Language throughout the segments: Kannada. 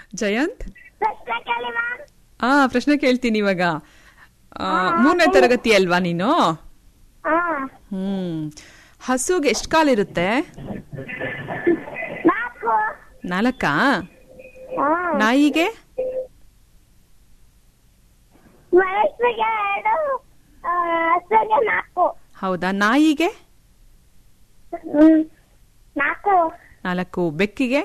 ಜಯಂತ್ ಪ್ರಶ್ನೆ ಕೇಳಿ ಮ್ಯಾಮ್ ಆ ಪ್ರಶ್ನೆ ಕೇಳ್ತೀನಿ ಇವಾಗ ಆ, ಮೂರನೇ ತರಗತಿ ಅಲ್ವಾ ನೀನು ಹಾ ಹ್ಮ್ ಹಸುಗೆ ಎಷ್ಟು ಕಾಲಿರುತ್ತೆ ನಾಲ್ಕು ನಾಲ್ಕಾ ಹಾ ನಾಯಿಗೆ ಮನುಷ್ಯರಿಗೆ ಎರಡು ಆ, ಹಸುಗೆ ನಾಲ್ಕು ಹೌದಾ ನಾಯಿಗೆ ಹ್ಮ್ ನಾಲ್ಕು ನಾಲ್ಕು ಬೆಕ್ಕಿಗೆ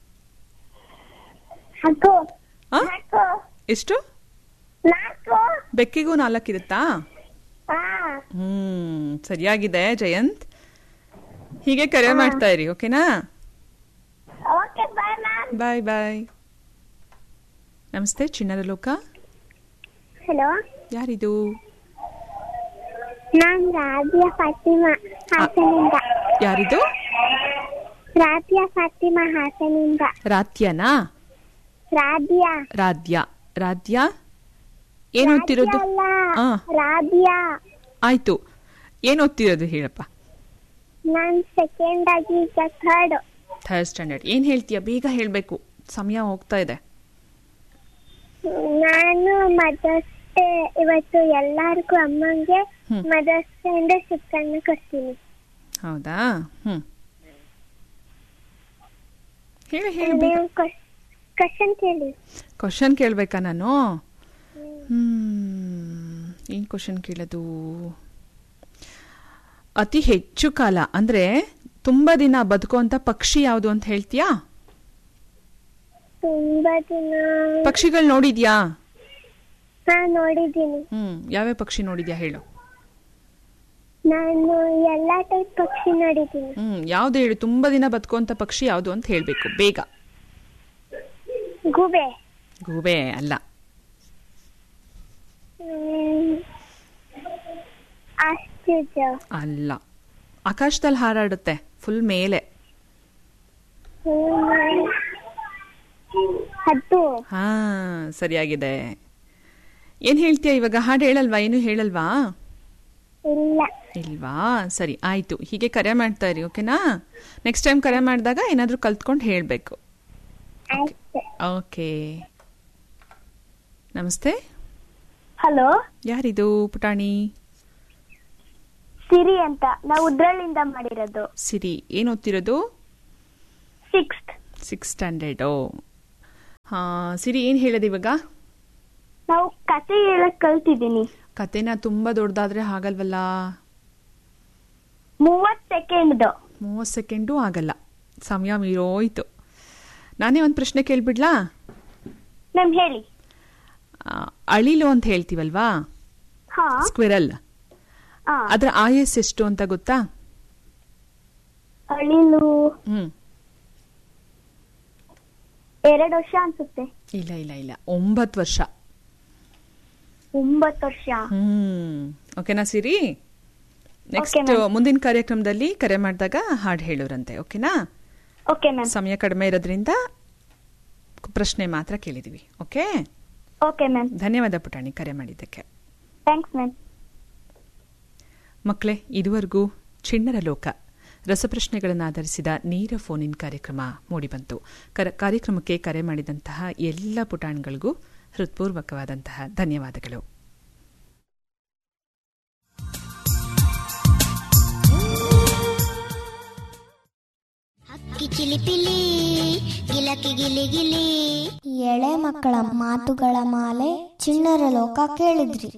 ನಾಲ್ಕು ಆ? ನಾಲ್ಕು ಎಷ್ಟು ನಾಲ್ಕು ಬೆಕ್ಕಿಗೂ ನಾಲ್ಕಿರುತ್ತಾ ಹಾ ಹ್ಮ್ ಸರಿಯಾಗಿದೆ ಜಯಂತ್ ಹೀಗೆ ಕರೆ ಮಾಡ್ತಾ ಇರಿ ಓಕೆನಾ ಓಕೆ ಬಾಯ್ ಮ್ಯಾಮ್ ಬಾಯ್ ಬಾಯ್ ನಮಸ್ತೆ ಚಿಣ್ಣರ ಲೋಕ ಹಲೋ ಯಾರಿದು ನಾನ್ ರಾಬಿಯಾ ಫಾತಿಮಾ ಹಾಸನಿಂದ ಯಾರಿದು ರಾಬಿಯಾ ಫಾತಿಮಾ ಹಾಸನಿಂದ ರಾತ್ಯನಾ ರಾಬಿಯಾ ರಾಧ್ಯ ರಾಧ್ಯ ಏನ್ ಓದ್ತಿರೋದು ಅಲ್ಲ ಆ. ರಾಬಿಯಾ ಆಯ್ತು ಏನ್ ಓದ್ತಿರೋದು ಹೇಳಪ್ಪ ನಾನ್ ಸೆಕೆಂಡ್ ಆಗಿ ಈಗ ಥರ್ಡ್ ಥರ್ಡ್ ಸ್ಟ್ಯಾಂಡರ್ಡ್ ಏನ್ ಹೇಳ್ತೀಯ ಬೇಗ ಹೇಳ್ಬೇಕು ಸಮಯ ಹೋಗ್ತಾ ಇದೆ ನಾನು ಮದರ್ಸ್ ಡೇ ಇವತ್ತು ಎಲ್ಲಾರ್ಗೂ ಅಮ್ಮಂಗೆ ಹ್ಮ್. ಮದರ್ಸ್ ಡೇ ಇಂದ ಚಿಕ್ಕನ್ನ ಕೊಡ್ತೀನಿ ಹೌದಾ ಹ್ಮ್ ಹೇಳಿ ಹೇಳಿ ಬೇಗ ನೀವು ಕ್ವಶನ್ ಕೇಳಿ ಕ್ವಶನ್ ಕೇಳ್ಬೇಕಾ ನಾನು ಹ್ಮ್ ಏನ್ ಕ್ವಶನ್ ಕೇಳೋದು ಅತಿ ಹೆಚ್ಚು ಕಾಲ ಅಂದ್ರೆ ತುಂಬಾ ದಿನ ಬದುಕುವಂತ ಪಕ್ಷಿ ಯಾವುದು ಅಂತ ಹೇಳ್ತೀಯಾ ತುಂಬಾ ದಿನ ಪಕ್ಷಿಗಳು ನೋಡಿದ್ಯಾ ಹಾ ನೋಡಿದ್ದೀನಿ ಹ್ಮ್ ಯಾವ್ಯಾವ ಪಕ್ಷಿ ನೋಡಿದ್ಯಾ ಹೇಳು ನಾನು ಎಲ್ಲಾ ಟೈಪ್ ಪಕ್ಷಿ ನೋಡಿದ್ದೀನಿ ಹ್ಮ್ ಯಾವ್ದು ಹೇಳು ತುಂಬಾ ದಿನ ಬದುಕುವಂತ ಪಕ್ಷಿ ಯಾವುದು ಅಂತ ಹೇಳ್ಬೇಕು ಬೇಗ ಗೂಬೆ ಗೂಬೆ ಅಲ್ಲ ಹ್ಮ್. ಆಸ್ಟ್ರಿಚ್ ಅಲ್ಲ ಆಕಾಶದಲ್ಲಿ ಹಾರಾಡುತ್ತೆ ಫುಲ್ ಮೇಲೆ ಹ್ಮ್. ಹದ್ದು ಹಾ ಸರಿಯಾಗಿದೆ ಏನ್ ಹೇಳ್ತೀಯ ಇವಾಗ ಹಾಡು ಹೇಳಲ್ವಾ ಏನು ಹೇಳಲ್ವಾ ಇಲ್ಲ ಇಲ್ವಾ ಸರಿ ಆಯ್ತು ಹೀಗೆ ಕರೆ ಮಾಡ್ತಾ ಇರಿ ಓಕೆನಾ ನೆಕ್ಸ್ಟ್ ಟೈಮ್ ಕರೆ ಮಾಡಿದಾಗ ಏನಾದ್ರೂ ಕಲ್ತ್ಕೊಂಡು ಹೇಳಬೇಕು ಆಯ್ತು ಓಕೆ ನಮಸ್ತೆ ಹಲೋ ಯಾರಿದು ಪುಟಾಣಿ ಸಿರಿ ಅಂತ ನಾವು ಉದ್ರಳ್ಳಿಂದ ಮಾಡಿರೋದು ಸಿರಿ ಏನು ಓದ್ತಿರೋದು ಸಿಕ್ಸ್ತ್ ಸಿಕ್ಸ್ ಸ್ಟ್ಯಾಂಡರ್ಡು ಹಾ ಸಿರಿ ಏನು ಹೇಳೋದು ಇವಾಗ ನಾವು ಕತೆ ಹೇಳಕ್ ಕಲ್ತಿದ್ದೀನಿ ಕತೆನ ತುಂಬಾ ದೊಡ್ಡದಾದ್ರೆ ಆಗಲ್ವಲ್ಲ ಮೂವತ್ ಸೆಕೆಂಡ್ ಮೂವತ್ತು ಸೆಕೆಂಡು ಆಗಲ್ಲ ಸಮಯ ಮೀರೋಯ್ತು ನಾನೇ ಒಂದು ಪ್ರಶ್ನೆ ಕೇಳ್ಬಿಡ್ಲಾ ನಮ್ ಹೇಳಿ ಆ, ಅಳಿಲು ಅಂತ ಹೇಳ್ತೀವಲ್ವಾ ಹಾ ಸ್ಕ್ವಿರಲ್ ಆ, ಅದರ ಆಯಸ್ ಎಷ್ಟು ಅಂತ ಗೊತ್ತಾ ಅಳಿಲು ಹ್ಮ್ ಎರಡ್ ವರ್ಷ ಅನ್ಸುತ್ತೆ ಇಲ್ಲ ಇಲ್ಲ ಇಲ್ಲ ಒಂಬತ್ತು ವರ್ಷ ಒಂಬತ್ತು ವರ್ಷ ಹ್ಮ್ ಓಕೆನಾ ಸಿರಿ ನೆಕ್ಸ್ಟ್ ma'am. ಮುಂದಿನ ಕಾರ್ಯಕ್ರಮದಲ್ಲಿ ಕರೆ ಮಾಡಿದಾಗ ಹಾಡು ಹೇಳೋರಂತೆ ಓಕೆನಾ ಓಕೆ ಮ್ಯಾಮ್ ಸಮಯ ಕಡಿಮೆ ಇರೋದ್ರಿಂದ ಪ್ರಶ್ನೆ ಮಾತ್ರ ಕೇಳಿದೀವಿ ಓಕೆ ಓಕೆ ಮ್ಯಾಮ್ ಧನ್ಯವಾದ ಪುಟಾಣಿ ಕರೆ ಮಾಡಿದ್ದಕ್ಕೆ ಥ್ಯಾಂಕ್ಸ್ ಮ್ಯಾಮ್ ಮಕ್ಕಳೇ ಇದುವರೆಗೂ ಚಿಣ್ಣರ ಲೋಕ ರಸಪ್ರಶ್ನೆಗಳನ್ನು ಆಧರಿಸಿದ ನೇರ ಫೋನ್ ಇನ್ ಕಾರ್ಯಕ್ರಮ ಮೂಡಿಬಂತು ಕರ- ಕಾರ್ಯಕ್ರಮಕ್ಕೆ ಕರೆ ಮಾಡಿದಂತಹ ಎಲ್ಲ ಪುಟಾಣಿಗಳಿಗೂ ಹೃತ್ಪೂರ್ವಕವಾದಂತಹ ಧನ್ಯವಾದಗಳು ಹಕ್ಕಿ ಚಿಲಿಪಿಲಿ ಗಿಲಕಿ ಗಿಲಿ ಗಿಲಿ ಎಳೆ ಮಕ್ಕಳ ಮಾತುಗಳ ಮಾಲೆ ಚಿಣ್ಣರ ಲೋಕ ಕೇಳಿದ್ರಿ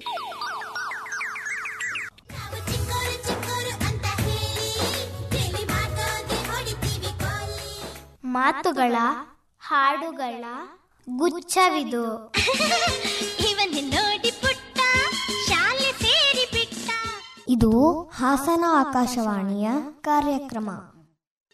ನಾವು ಚಿಕ್ಕೋರು ಚಿಕ್ಕೋರು ಅಂತ ಹೇಳಿ ಕೇಳಿ ಮಾತಾಗೆ ಹೊಡಿತೀವಿ ಕೋಲಿ ಮಾತುಗಳ ಹಾಡುಗಳ ಗುಚ್ಛವಿದು ಇವನ್ ನೋಡಿ ಪುಟ್ಟ ಶಾಲೆ ಸೇರಿ ಬಿಟ್ಟ ಇದು ಹಾಸನ ಆಕಾಶವಾಣಿಯ ಕಾರ್ಯಕ್ರಮ